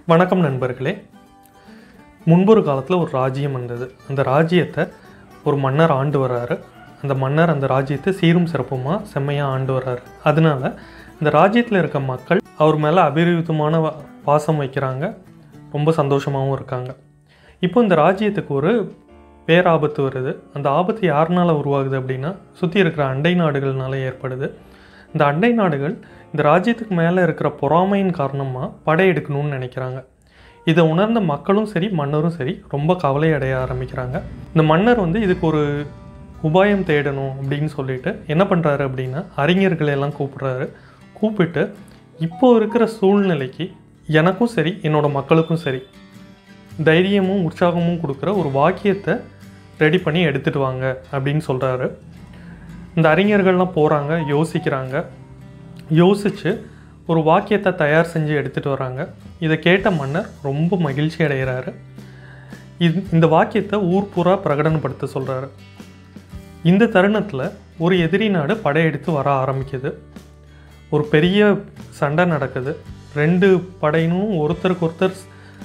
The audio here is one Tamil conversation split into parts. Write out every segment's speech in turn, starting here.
வணக்கம் நண்பர்களே முன்பொரு காலத்தில் ஒரு ராஜ்யம் இருந்தது அந்த ராஜ்யத்தை ஒரு மன்னர் ஆண்டு வர்றாரு அந்த மன்னர் அந்த ராஜ்யத்தை சீரும் சிறப்புமாக செம்மையாக ஆண்டு வர்றாரு அதனால இந்த ராஜ்யத்தில் இருக்க மக்கள் அவர் மேலே அபிரிவிதமான வ- பாசம் வைக்கிறாங்க ரொம்ப சந்தோஷமாகவும் இருக்காங்க இப்போ இந்த ராஜ்யத்துக்கு ஒரு பேராபத்து வருது அந்த ஆபத்து யாருனால உருவாகுது அப்படின்னா சுற்றி இருக்கிற அண்டை நாடுகள்னால ஏற்படுது இந்த அண்டை நாடுகள் இந்த ராஜ்யத்துக்கு மேலே இருக்கிற பொறாமையின் காரணமாக படையெடுக்கணும்னு நினைக்கிறாங்க இதை உணர்ந்த மக்களும் சரி மன்னரும் சரி ரொம்ப கவலை அடைய ஆரம்பிக்கிறாங்க இந்த மன்னர் வந்து இதுக்கு ஒரு உபாயம் தேடணும் அப்படின்னு சொல்லிட்டு என்ன பண்ணுறாரு அப்படின்னா அறிஞர்களை எல்லாம் கூப்பிடுறாரு கூப்பிட்டு இப்போ இருக்கிற சூழ்நிலைக்கு எனக்கும் சரி என்னோட மக்களுக்கும் சரி தைரியமும் உற்சாகமும் கொடுக்குற ஒரு வாக்கியத்தை ரெடி பண்ணி எடுத்துட்டு வாங்க அப்படின்னு சொல்கிறாரு இந்த அறிஞர்கள்லாம் போகிறாங்க யோசிக்கிறாங்க யோசித்து ஒரு வாக்கியத்தை தயார் செஞ்சு எடுத்துகிட்டு வராங்க இதை கேட்ட மன்னர் ரொம்ப மகிழ்ச்சி அடைகிறாரு இது இந்த வாக்கியத்தை ஊர் பூரா பிரகடனப்படுத்த சொல்கிறாரு இந்த தருணத்தில் ஒரு எதிரி நாடு படையெடுத்து வர ஆரம்பிக்குது ஒரு பெரிய சண்டை நடக்குது ரெண்டு படையினும் ஒருத்தருக்கு ஒருத்தர்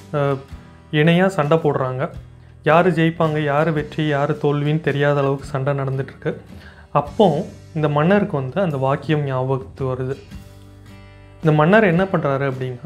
இணையாக சண்டை போடுறாங்க யார் ஜெயிப்பாங்க யார் வெற்றி யார் தோல்வின்னு தெரியாத அளவுக்கு சண்டை நடந்துட்டுருக்கு அப்போ இந்த மன்னருக்கு வந்து அந்த வாக்கியம் ஞாபகத்து வருது இந்த மன்னர் என்ன பண்ணுறாரு அப்படின்னா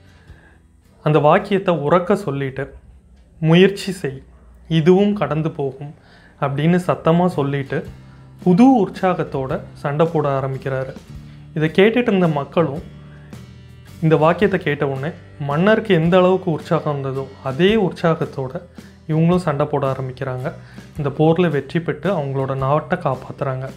அந்த வாக்கியத்தை உறக்க சொல்லிட்டு முயற்சி செய் இதுவும் கடந்து போகும் அப்படின்னு சத்தமாக சொல்லிட்டு புது உற்சாகத்தோட சண்டை போட ஆரம்பிக்கிறாரு இதை கேட்டுட்டு இருந்த மக்களும் இந்த வாக்கியத்தை கேட்ட உடனே மன்னருக்கு எந்த அளவுக்கு உற்சாகம் இருந்ததோ அதே உற்சாகத்தோட இவங்களும் சண்டை போட ஆரம்பிக்கிறாங்க இந்த போரில் வெற்றி பெற்று அவங்களோட நாட்டை காப்பாற்றுறாங்க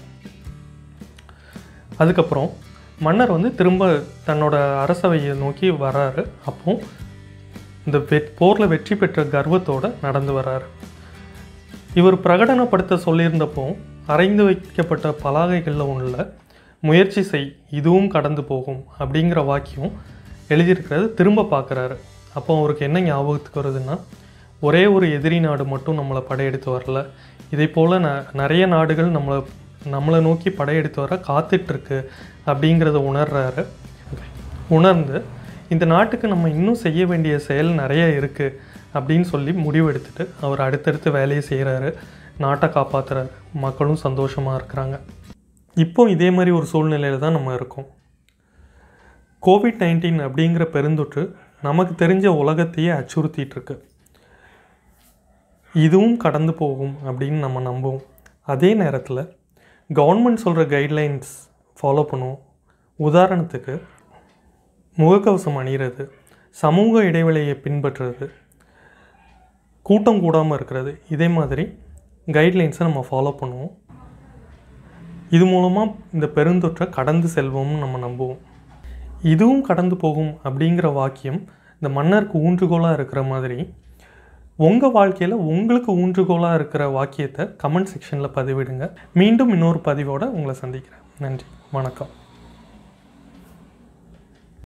அதுக்கப்புறம் மன்னர் வந்து திரும்ப தன்னோட அரசவையை நோக்கி வராரு அப்போ இந்த வெ போரில் வெற்றி பெற்ற கர்வத்தோட நடந்து வராரு இவர் பிரகடனப்படுத்த சொல்லியிருந்தப்போ அரைந்து வைக்கப்பட்ட பலகைகளில் ஒன்றில் முயற்சி செய் இதுவும் கடந்து போகும் அப்படிங்கிற வாக்கியம் எழுதியிருக்கிறது திரும்ப பார்க்குறாரு அப்போ அவருக்கு என்ன ஞாபகத்துக்கு வருதுன்னா ஒரே ஒரு எதிரி நாடு மட்டும் நம்மளை படையெடுத்து வரல இதே போல் ந நிறைய நாடுகள் நம்மளை நம்மளை நோக்கி படையெடுத்து வர காத்துட்ருக்கு அப்படிங்கிறத உணர்றாரு உணர்ந்து இந்த நாட்டுக்கு நம்ம இன்னும் செய்ய வேண்டிய செயல் நிறைய இருக்குது அப்படின்னு சொல்லி முடிவெடுத்துட்டு அவர் அடுத்தடுத்து வேலையை செய்கிறாரு நாட்டை காப்பாற்றுறாரு மக்களும் சந்தோஷமாக இருக்கிறாங்க இப்போ இதே மாதிரி ஒரு சூழ்நிலையில் தான் நம்ம இருக்கோம் கோவிட் நைன்டீன் அப்படிங்கிற பெருந்தொற்று நமக்கு தெரிஞ்ச உலகத்தையே அச்சுறுத்திட்டு இருக்கு இதுவும் கடந்து போகும் அப்படின்னு நம்ம நம்புவோம் அதே நேரத்தில் கவர்மெண்ட் சொல்கிற கைட்லைன்ஸ் ஃபாலோ பண்ணுவோம் உதாரணத்துக்கு முகக்கவசம் அணிகிறது சமூக இடைவெளியை பின்பற்றுறது கூட்டம் கூடாமல் இருக்கிறது இதே மாதிரி கைட்லைன்ஸை நம்ம ஃபாலோ பண்ணுவோம் இது மூலமாக இந்த பெருந்தொற்றை கடந்து செல்வோம்னு நம்ம நம்புவோம் இதுவும் கடந்து போகும் அப்படிங்கிற வாக்கியம் இந்த மன்னருக்கு ஊன்றுகோலாக இருக்கிற மாதிரி உங்கள் வாழ்க்கையில் உங்களுக்கு ஊன்றுகோலாக இருக்கிற வாக்கியத்தை கமெண்ட் செக்ஷனில் பதிவிடுங்க மீண்டும் இன்னொரு பதிவோடு உங்களை சந்திக்கிறேன் நன்றி வணக்கம்